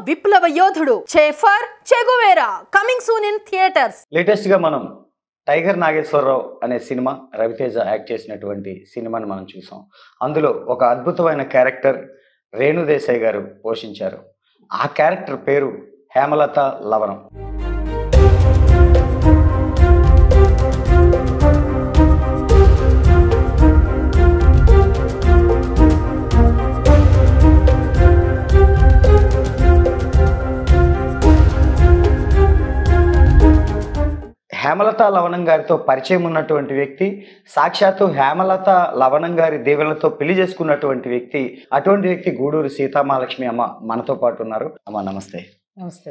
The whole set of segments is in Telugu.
విప్లవ యోధుడు చేఫర్ Che Guevara coming soon in theatres లేటెస్ట్గా మనం టైగర్ నాగేశ్వరరావు అనే సినిమా రవితేజ యాక్ట్ చేసినటువంటి సినిమాని మనం చూసాం అందులో ఒక అద్భుతమైన క్యారెక్టర్ రేణు దేశాయ్ గారు పోషించారు ఆ క్యారెక్టర్ పేరు హేమలత లవణం హేమలత లవణం గారితో పరిచయం ఉన్నటువంటి వ్యక్తి సాక్షాత్తు హేమలత లవణం గారి దేవులతో పెళ్లి చేసుకున్నటువంటి వ్యక్తి అటువంటి వ్యక్తి గూడూరు సీతామహాలక్ష్మి అమ్మ మనతో పాటు ఉన్నారు అమ్మ నమస్తే నమస్తే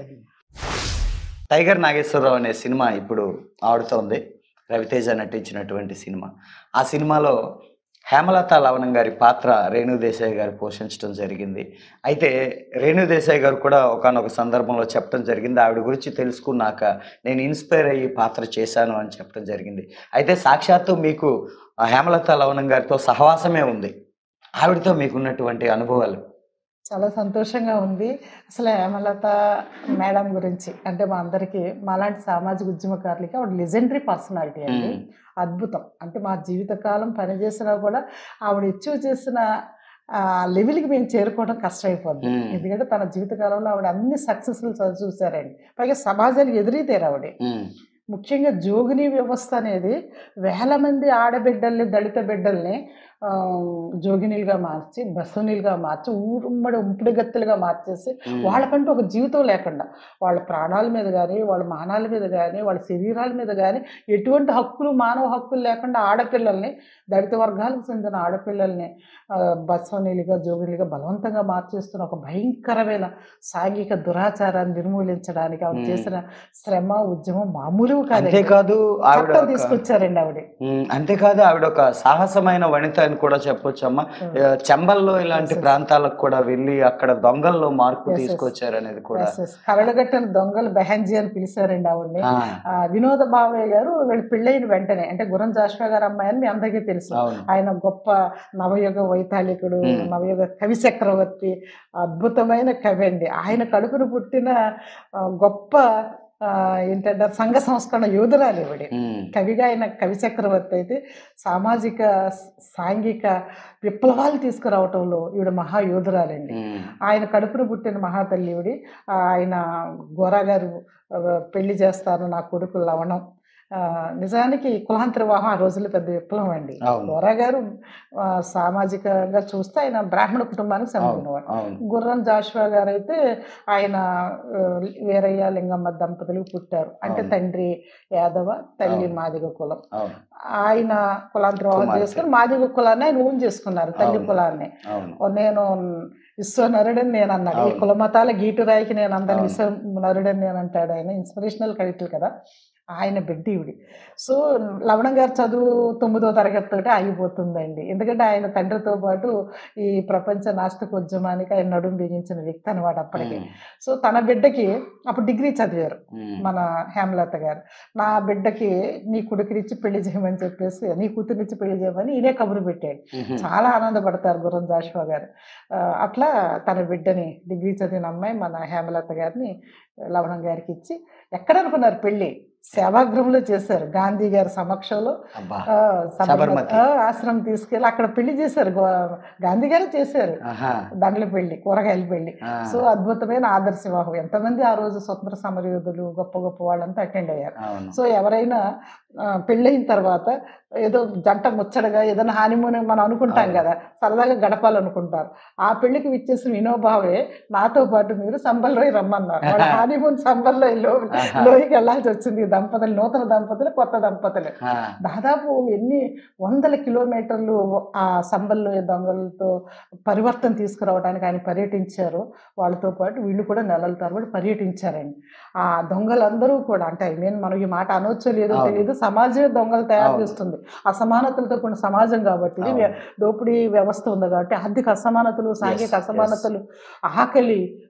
టైగర్ నాగేశ్వరరావు అనే సినిమా ఇప్పుడు ఆడుతోంది రవితేజ నటించినటువంటి సినిమా ఆ సినిమాలో హేమలత లవణం గారి పాత్ర రేణు దేశాయ్ గారు పోషించడం జరిగింది అయితే రేణు దేశాయ్ గారు కూడా ఒకనొక సందర్భంలో చెప్పడం జరిగింది ఆవిడ గురించి తెలుసుకున్నాక నేను ఇన్స్పైర్ అయ్యి పాత్ర చేశాను అని చెప్పడం జరిగింది అయితే సాక్షాత్తు మీకు ఆ హేమలత లవణం గారితో సహవాసమే ఉంది ఆవిడతో మీకున్నటువంటి అనుభవాలు చాలా సంతోషంగా ఉంది అసలు హేమలత మేడం గురించి అంటే మా అందరికీ మాలాంటి సామాజిక ఉద్యమకారులకి ఆవిడ లెజెండరీ పర్సనాలిటీ అండి మ్మ్. అద్భుతం అంటే మా జీవితకాలం పనిచేసినా కూడా ఆవిడ అచీవ్ చేసిన ఆ లెవెల్కి మేము చేరుకోవడం కష్టమైపోద్ది మ్మ్. ఎందుకంటే తన జీవితకాలంలో ఆవిడ అన్ని సక్సెస్ఫుల్ చూసారండి పైగా సమాజానికి ఎదురీతేరు ఆవిడ ఉమ్, ముఖ్యంగా జోగిని వ్యవస్థ అనేది వేల మంది ఆడబిడ్డల్ని దళిత బిడ్డల్ని ఆ, జోగినీలుగా మార్చి బసవనీలుగా మార్చి ఊరుమ్మడి ఉంపుడు గత్తెలుగా మార్చేసి ఉమ్, వాళ్ళకంటూ ఒక జీవితం లేకుండా వాళ్ళ ప్రాణాల మీద కానీ వాళ్ళ మానాల మీద కానీ వాళ్ళ శరీరాల మీద కానీ ఎటువంటి హక్కులు మానవ హక్కులు లేకుండా ఆడపిల్లల్ని దళిత వర్గాలకు చెందిన ఆడపిల్లల్ని ఆ, బసవనీలుగా జోగినీలుగా బలవంతంగా మార్చేస్తున్న ఒక భయంకరమైన సాంఘిక దురాచారాన్ని నిర్మూలించడానికి ఆవిడ మ్మ్. చేసిన శ్రమ ఉద్యమం మామూలు కాదు అంతేకాదు ఆవిడ చట్టం ఒక- తీసుకొచ్చారండి ఆవిడ ఉమ్, అంతేకాదు ఆవిడ ఒక సాహసమైన వనిత అని కూడా చెప్పొచ్చు అమ్మ ఆ, చంబల్లో ఇలాంటి Yes, yes. ప్రాంతాలకు కూడా వెళ్ళి అక్కడ దొంగల్లో మార్పు Yes, yes. తీసుకొచ్చారు అనేది కూడా Yes, yes. కరడుగట్టిన దొంగలు బెహంజీ అని పిలిచారండి ఆవిడ్ని ఆ, ఆ, వినోద భావయ్య గారు వీళ్ళు పెళ్ళైన వెంటనే అంటే గురం జాషువా గారు అమ్మాయి అని మీ అందరికీ తెలుసు అవును ఆయన గొప్ప నవయుగ వైతాళికుడు Hmm. నవయుగ కవి చక్రవర్తి అద్భుతమైన కవి అండి ఆయన కడుపును పుట్టిన ఆ, గొప్ప ఆ, ఏంటంటే సంఘ సంస్కరణ యోధురాలు ఇవిడ ఉమ్, కవిగా ఆయన కవి చక్రవర్తి అయితే సామాజిక సాంఘిక విప్లవాలు తీసుకురావటంలో ఈవిడ మహాయోధురాలండి ఉమ్, ఆయన కడుపును పుట్టిన మహాతల్లి ఈవిడి ఆయన గోరా గారు ఆ, పెళ్లి చేస్తారు నా కొడుకు లవణం ఆ, నిజానికి కులాంతర వివాహం ఆ రోజుల్లో పెద్ద విప్లవం అండి అవును. గోరా గారు ఆ, సామాజికంగా చూస్తే ఆయన బ్రాహ్మణ కుటుంబానికి చెందినవాడు అవును గుర్రం జాషువా గారు అయితే ఆయన ఆ, వీరయ్య లింగమ్మ దంపతులకు పుట్టారు అంటే అవును. తండ్రి యాదవ తల్లి అవును. మాదిగ కులం అవును ఆయన కులాంతర వివాహం కుమార్తె. చేసుకుని మాదిగ కులాన్ని ఆయన ఊన్ చేసుకున్నారు తల్లి అవును. కులాన్ని అవును ఓ నేను విశ్వనరుడని నేను అన్నాడు ఈ అవును. కులమతాల గీటురాయికి నేను అందరిని అవును. విశ్వనరుడని నేను అంటాడు ఆయన ఇన్స్పిరేషనల్ కవితలు కదా ఆయన బిడ్డ ఈవిడి సో లవణం గారు చదువు తొమ్మిదో తరగతి తోటి ఆగిపోతుందండి ఎందుకంటే ఆయన తండ్రితో పాటు ఈ ప్రపంచ నాస్తిక ఉద్యమానికి ఆయన నడుము బిగించిన వ్యక్తి అనమాట అప్పటికి ఉమ్, సో తన బిడ్డకి అప్పుడు డిగ్రీ చదివారు ఉమ్, మన హేమలత గారు నా బిడ్డకి నీ కొడుకునిచ్చి పెళ్లి చేయమని చెప్పేసి నీ కూతురినిచ్చి పెళ్లి చేయమని ఈయనే కబురు పెట్టాడు ఉమ్, చాలా ఆనందపడతారు గుర్రం జాషువా గారు ఆ, అట్లా తన బిడ్డని డిగ్రీ చదివిన అమ్మాయి మన హేమలత గారిని లవణం గారికి ఇచ్చి ఎక్కడ అనుకున్నారు పెళ్ళి సేవాగృహంలో చేశారు గాంధీ గారి సమక్షంలో అబ్బా ఆ, సబర్మతి సబర్మతి. ఆ, ఆశ్రమం తీసుకెళ్ళి అక్కడ పెళ్లి చేశారు గో- గాంధీ గారే చేశారు ఆహా, దండల పెళ్లి కూరగాయల పెళ్లి ఆ, సో అద్భుతమైన ఆదర్శ వివాహం ఎంతమంది ఆ రోజు స్వతంత్ర సమరయోధులు గొప్ప గొప్ప వాళ్ళంతా అటెండ్ అయ్యారు అవును సో ఎవరైనా ఆ, పెళ్ళయిన తర్వాత ఏదో జంట ముచ్చటగా ఏదైనా హానిమూన్ మనం అనుకుంటాం అవును. కదా సరదాగా గడపాలనుకుంటారు ఆ పెళ్లికి విచ్చేసిన వినోబావే నాతో పాటు మీరు సంబల్లోకి రమ్మన్నారు వాళ్ళ హానిమూన్ సంబల్లో లో ఆహా. లోయకి వెళ్ళాల్సి వచ్చింది ఈ దంపతులు నూతన దంపతులు కొత్త దంపతులు ఆ, దాదాపు ఎన్ని వందల కిలోమీటర్లు ఆ సంబల్లో దొంగలతో పరివర్తన తీసుకురావడానికి ఆయన పర్యటించారు వాళ్ళతో పాటు వీళ్ళు కూడా నెలల తరబడి పర్యటించారండి ఆ దొంగలందరూ కూడా అంటే ఐ మీన్ మనం ఈ మాట అనొచ్చో లేదో అవును. తెలియదు సమాజమే దొంగలు తయారు అవును. చేస్తుంది అసమానతలతో కూడిన సమాజం కాబట్టి ఇది అవును. వ్య- దోపిడీ వ్యవస్థ ఉంది కాబట్టి ఆర్థిక అసమానతలు సాంఘిక yes. అసమానతలు ఆకలి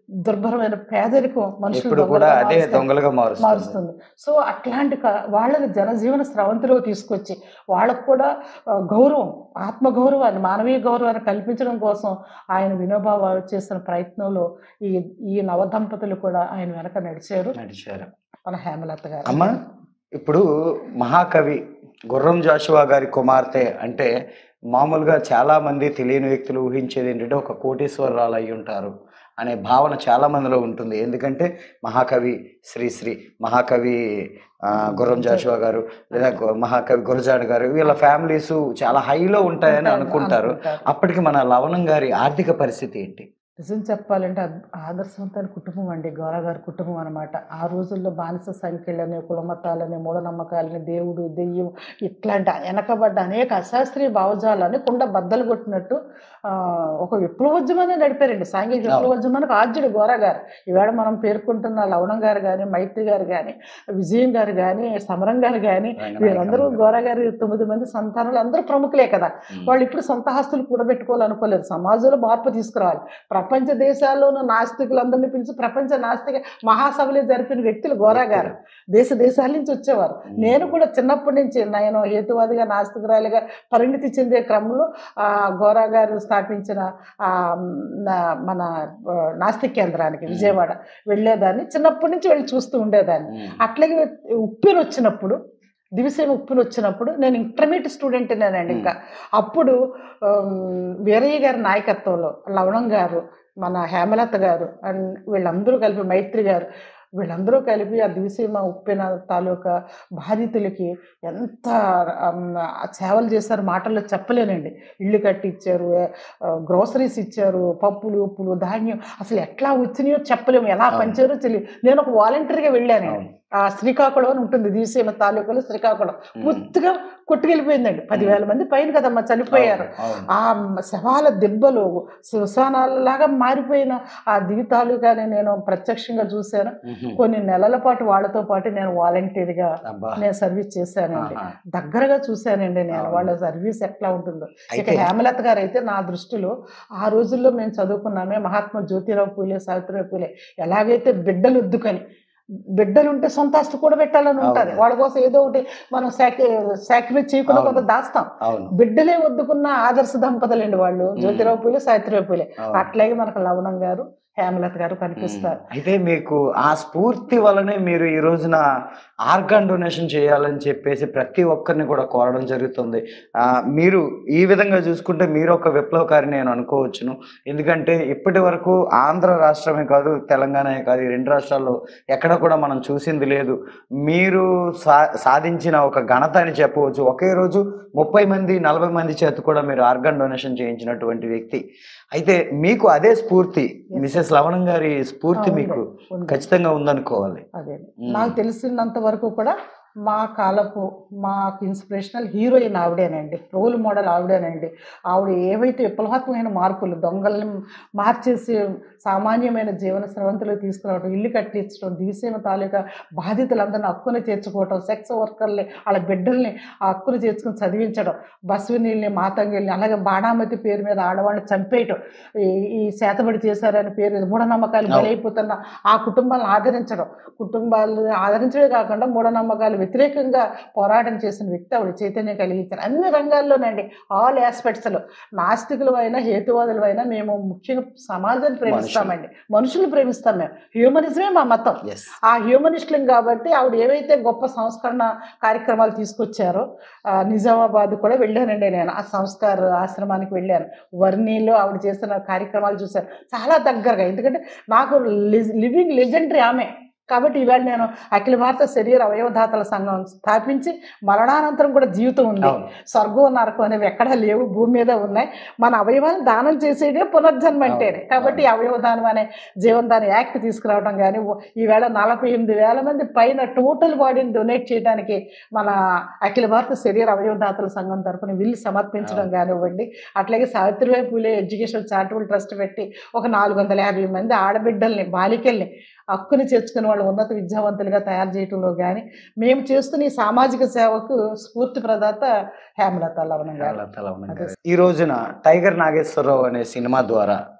దుర్భరమైన పేదరికం మనుషులు ఇప్పుడు కూడా దొంగలుగా అదే మారుస్తారు. దొంగలుగా మారుస్తుంది మారుస్తుంది సో అట్లాంటి క- వాళ్ళని జనజీవన స్రవంతిలో తీసుకొచ్చి వాళ్ళకు కూడా ఆ, గౌరవం ఆత్మగౌరవాన్ని మానవీయ గౌరవాన్ని కల్పించడం కోసం ఆయన వినోబా చేసిన ప్రయత్నంలో ఈ ఈ నవదంపతులు కూడా ఆయన వెనక నడిచారు నడిచారు మన హేమలత గారు అమ్మ ఇప్పుడు మహాకవి గుర్రం జాషువా గారి కుమార్తె అంటే మామూలుగా చాలా మంది తెలియని వ్యక్తులు ఊహించేది ఏంటంటే ఒక కోటీశ్వరరాలు అయి ఉంటారు అనే భావన చాలా మందిలో ఉంటుంది ఎందుకంటే మహాకవి శ్రీశ్రీ మహాకవి ఆ, గుర్రం జాషువా గారు లేదా గు- మహాకవి గురజాడ గారు వీళ్ళ ఫ్యామిలీస్ చాలా హైలో ఉంటాయని అనుకుంటారు అప్పటికి మన లవణం గారి ఆర్థిక పరిస్థితి ఏంటి నిజం చెప్పాలంటే అద్- ఆదర్శవంతమైన కుటుంబం అండి గౌరవ గారి కుటుంబం అనమాట ఆ రోజుల్లో బానిస సంఖ్యలని కులమతాలని మూఢనమ్మకాలని దేవుడు దెయ్యం ఇట్లాంటి వెనకబడ్డ అనేక అశాస్త్రీయ భావజాలని కుండ బద్దలు కొట్టినట్టు ఆ, ఒక విప్లవోద్యమాన్ని నడిపారండి సాంఘిక విప్లవోద్యమానికి ఆద్యుడు గోర గారు ఈవేళ మనం పేర్కొంటున్న లవణం గారు కానీ మైత్రి గారు కానీ విజయం గారు కానీ సమరం గారు కానీ వీళ్ళందరూ గోర గారి తొమ్మిది మంది సంతానాలు అందరూ ప్రముఖులే కదా వాళ్ళు ఇప్పుడు సొంత ఆస్తులు కూడబెట్టుకోవాలనుకోలేదు సమాజంలో మార్పు తీసుకురావాలి ప్రపంచ దేశాల్లోనూ నాస్తికులందరినీ పిలిచి ప్రపంచ నాస్తిక మహాసభలే జరిపిన వ్యక్తులు గోరా గారు దేశ దేశాల నుంచి వచ్చేవారు నేను కూడా చిన్నప్పటి నుంచి నేను హేతువాదిగా నాస్తికురాలిగా పరిణితి చెందే క్రమంలో ఆ గోరా గారు స్థాపించిన ఆ నా- మన ఆ, నాస్తిక కేంద్రానికి విజయవాడ వెళ్ళేదాన్ని చిన్నప్పటి నుంచి వెళ్ళి చూస్తూ ఉండేదాన్ని అట్లాగే ఉప్పెన వచ్చినప్పుడు దివిసేన ఉప్పులు వచ్చినప్పుడు నేను ఇంటర్మీడియట్ స్టూడెంట్ నేనండి ఇంకా అప్పుడు ఆమ్, వీరయ్య గారి నాయకత్వంలో లవణం గారు మన హేమలత గారు అండ్ వీళ్ళందరూ కలిపి మైత్రి గారు వీళ్ళందరూ కలిపి ఆ దివిసీమ ఉప్పెన తాలూకా బాధితులకి ఎంత ఆమ్, సేవలు చేశారు మాటల్లో చెప్పలేనండి ఇల్లు కట్టించారు గ్రోసరీస్ ఇచ్చారు పప్పులు ఉప్పులు ధాన్యం అసలు ఎట్లా వచ్చినాయో చెప్పలేము ఎలా అవును. పంచారో తెలియదు నేను ఒక వాలంటీర్గా వెళ్ళాను అవును. ఆ శ్రీకాకుళం అని ఉంటుంది దివిసీమ తాలూకాలో శ్రీకాకుళం పూర్తిగా కొట్టుకెళ్ళిపోయిందండి పదివేల మంది పైన కదమ్మా చనిపోయారు ఆ శవాల దెబ్బలు శ్మశానాలలాగా మారిపోయిన ఆ దివి తాలూకాని నేను ప్రత్యక్షంగా చూశాను కొన్ని నెలల పాటు వాళ్ళతో పాటు నేను వాలంటీర్గా నేను సర్వీస్ చేశానండి దగ్గరగా చూశానండి నేను అవును. వాళ్ళ సర్వీస్ ఎట్లా ఉంటుందో ఇక అయితే హేమలత గారు అయితే నా దృష్టిలో ఆ రోజుల్లో మేము చదువుకున్నామే మహాత్మా జ్యోతిరావు పూలే సావిత్రిరావు పూలే ఎలాగైతే బిడ్డలు వద్దుకొని బిడ్డలు ఉంటే సొంత ఆస్తి కూడా పెట్టాలని ఉంటుంది అవును. వాళ్ళ కోసం ఏదో ఒకటి మనం సాక్రిఫైస్ చేయకుండా అవును. కొంత దాస్తాం అవును బిడ్డలే వద్దుకున్న ఆదర్శ దంపతులండి వాళ్ళు జ్యోతిరావు పూలే సావిత్రిరావు పూలే అవును. అట్లాగే మనకు లవణం గారు హేమలత గారు కనిపిస్తారు అయితే మీకు ఆ స్ఫూర్తి వలనే మీరు ఈ రోజున ఆర్గాన్ డొనేషన్ చేయాలని చెప్పేసి ప్రతి ఒక్కరిని కూడా కోరడం జరుగుతుంది ఆ, మీరు ఈ విధంగా చూసుకుంటే మీరు ఒక విప్లవకారి నేను అనుకోవచ్చును ఎందుకంటే ఇప్పటి వరకు ఆంధ్ర రాష్ట్రమే కాదు తెలంగాణే కాదు ఈ రెండు రాష్ట్రాల్లో ఎక్కడ కూడా మనం చూసింది లేదు మీరు సా సాధించిన ఒక ఘనత అని చెప్పవచ్చు ఒకే రోజు ముప్పై మంది నలభై మంది చేత కూడా మీరు ఆర్గాన్ డొనేషన్ చేయించినటువంటి వ్యక్తి అయితే మీకు అదే స్ఫూర్తి మిసెస్ లవణం గారి స్ఫూర్తి అవును. మీకు ఉంది. ఖచ్చితంగా ఉందనుకోవాలి అదే మ్మ్. నాకు తెలిసినంత వరకు కూడా మా కాలపు మాకు ఇన్స్పిరేషనల్ హీరోయిన్ ఆవిడేనండి రోల్ మోడల్ ఆవిడేనండి ఆవిడ ఏవైతే విప్లవాత్మకమైన మార్పులు దొంగల్ని మార్చేసి సామాన్యమైన జీవన స్రవంతిలో తీసుకురావడం ఇల్లు కట్టించడం దివిసీమ తాలూకా బాధితులందరినీ హక్కును చేర్చుకోవటం సెక్స్ వర్కర్ని వాళ్ళ బిడ్డల్ని ఆ హక్కును చేర్చుకుని చదివించడం బస్వినీల్ని మాతంగిల్ని అలాగే బాణామతి పేరు మీద ఆడవాళ్ళని చంపేయటం ఈ ఈ చేతబడి చేశారని పేరు మీద మూఢనమ్మకాలు అవును. బలైపోతున్న ఆ కుటుంబాలను ఆదరించడం కుటుంబాలు ఆదరించడమే కాకుండా మూఢనమ్మకాలు వ్యతిరేకంగా పోరాటం చేసిన వ్యక్తి ఆవిడ చైతన్యం కలిగించారు అన్ని రంగాల్లోనండి ఆల్ ఆస్పెక్ట్స్లో నాస్తికులు అయినా హేతువాదులు అయినా మేము ముఖ్యంగా సమాజాన్ని ప్రేమిస్తామండి మనుషులు ప్రేమిస్తాం మేము హ్యూమనిజమే మా మతం ఎస్ ఆ హ్యూమనిస్టులం కాబట్టి ఆవిడ ఏవైతే గొప్ప సంస్కరణ కార్యక్రమాలు తీసుకొచ్చారో ఆ, నిజామాబాద్ కూడా వెళ్ళానండి నేను ఆ సంస్కార ఆశ్రమానికి వెళ్ళాను వర్ణిలో ఆవిడ చేసిన కార్యక్రమాలు చూశాను చాలా దగ్గరగా ఎందుకంటే నాకు లివింగ్ లెజెండరీ ఆమె కాబట్టి ఈవేళ నేను అఖిల భారత శరీర అవయవదాతల సంఘం స్థాపించి మరణానంతరం కూడా జీవితం ఉంది అవును స్వర్గం నరకం అనేవి ఎక్కడా లేవు భూమి మీద ఉన్నాయి మన అవయవాన్ని దానం చేసేదే పునర్జన్మ అంటేనే అవును, కాబట్టి ఈ అవయవదానం అనే జీవనదాన యాక్ట్ తీసుకురావడం కానీ ఈవేళ నలభై ఎనిమిది వేల మంది పైన టోటల్ బాడీని డొనేట్ చేయడానికి మన అఖిల భారత శరీర అవయవదాతల సంఘం తరపున విల్లు సమర్పించడం అవును. కానివ్వండి అట్లాగే Savitribai Phule education charitable trust పెట్టి ఒక నాలుగు వందల యాభై మంది ఆడబిడ్డల్ని బాలికల్ని హక్కుని చేర్చుకుని వాళ్ళు ఉన్నత విద్యావంతులుగా తయారు చేయటంలో కానీ మేము చేస్తున్న ఈ సామాజిక సేవకు స్ఫూర్తి ప్రదాత హేమలత లవణం గారు చాలా చాలా ఉన్నాయి. ఈ రోజున టైగర్ నాగేశ్వరరావు అనే సినిమా ద్వారా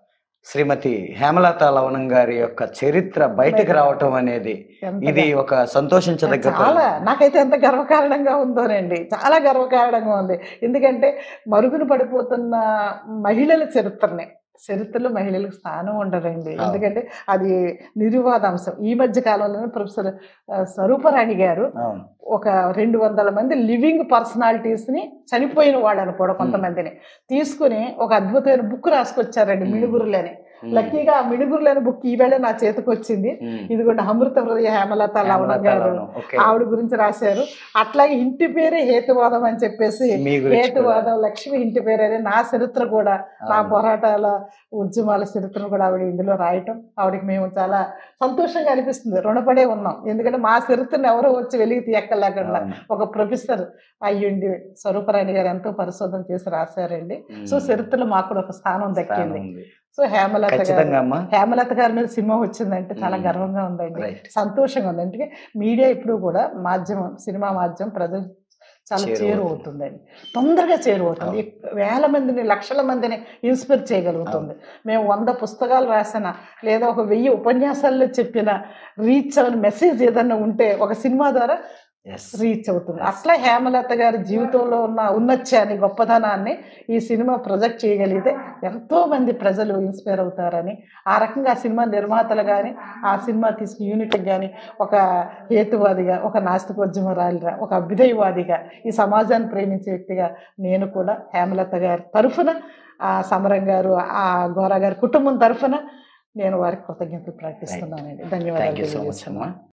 శ్రీమతి హేమలత లవణం గారి యొక్క చరిత్ర బయటకు రావటం అనేది ఎంతగా- ఇది ఒక సంతోషించదగ్గ చాలా నాకైతే ఎంత గర్వకారణంగా ఉందోనండి చాలా గర్వకారణంగా ఉంది ఎందుకంటే మరుగున పడిపోతున్న మహిళల చరిత్రనే చరిత్రలో మహిళలకు స్థానం ఉండదండి అవును. ఎందుకంటే అది నిర్వివాదాంశం ఈ మధ్య కాలంలోనే ప్రొఫెసర్ ఆ, స్వరూపరాణి గారు అవును ఒక రెండు వందల మంది లివింగ్ పర్సనాలిటీస్ ని చనిపోయిన వాళ్ళని కూడా కొంతమందిని తీసుకుని ఒక అద్భుతమైన బుక్ రాసుకొచ్చారండి Hmm. మిడుగురులని ఉమ్. లక్కీగా ఆ మిడుగురులని బుక్ ఈవేళ నా చేతికి వచ్చింది ఉమ్. ఇదిగోండి అమృత హృదయ హేమలత లవణ హేమలత గారు లవణం. ఓకే. ఆవిడ గురించి రాశారు అట్లాగే ఇంటి పేరే హేతువాదం అని చెప్పేసి మీ గురించి కూడా. హేతువాదం లక్ష్మి ఇంటి పేరే నా చరిత్ర కూడా నా అవును. పోరాటాల ఉద్యమాల చరిత్రను కూడా ఆవిడ ఇందులో రాయటం ఆవిడకి మేము చాలా సంతోషంగా అనిపిస్తుంది రుణపడే ఉన్నాం ఎందుకంటే మా చరిత్రను ఎవరో వచ్చి వెలిగి తీయక్కలేకుండా అవును. ఒక ప్రొఫెసర్ అయ్యుండి స్వరూపరాణి గారు ఎంతో పరిశోధన చేసి రాశారండి ఉమ్. సో చరిత్రలో మాకు కూడా ఒక స్థానం స్థానం దక్కింది ఉంది. సో హేమలత గారు ఖచ్చితంగా అమ్మా హేమలత గారి మీద సినిమా వచ్చిందంటే చాలా మ్మ్. గర్వంగా ఉందండి రైట్ సంతోషంగా ఉంది అంటే మీడియా ఇప్పుడు కూడా మాధ్యమం సినిమా మాధ్యమం ప్రజలు చాలా చేరువ చేరువవుతుందండి తొందరగా చేరువవుతుంది వేల మందిని లక్షల మందిని ఇన్స్పైర్ చేయగలుగుతుంది మేము వంద పుస్తకాలు రాసిన లేదా ఒక వెయ్యి ఉపన్యాసాల్లో చెప్పిన రీచ్ అవని మెసేజ్ ఏదన్నా ఉంటే ఒక సినిమా ద్వారా ఎస్ రీచ్ అవుతుంది అట్లా హేమలత గారి జీవితంలో ఉన్న ఉన్నత్యాన్ని గొప్పతనాన్ని ఈ సినిమా ప్రొజెక్ట్ చేయగలిగితే ఎంతో మంది ప్రజలు ఇన్స్పైర్ అవుతారని ఆ రకంగా ఆ సినిమా నిర్మాతలు కానీ ఆ సినిమా తీసిన యూనిట్కి కానీ ఒక హేతువాదిగా ఒక నాస్తికోద్యమరాలిగా ఒక అభ్యుదయవాదిగా ఈ సమాజాన్ని ప్రేమించే వ్యక్తిగా నేను కూడా హేమలత గారి తరఫున ఆ సమరం గారు ఆ గోరా గారి కుటుంబం తరఫున నేను వారికి కృతజ్ఞతలు ప్రకటిస్తున్నానండి థ్యాంక్ ధన్యవాదాలు యూ సో మచ్ తెలియజేస్తున్నాను అమ్మా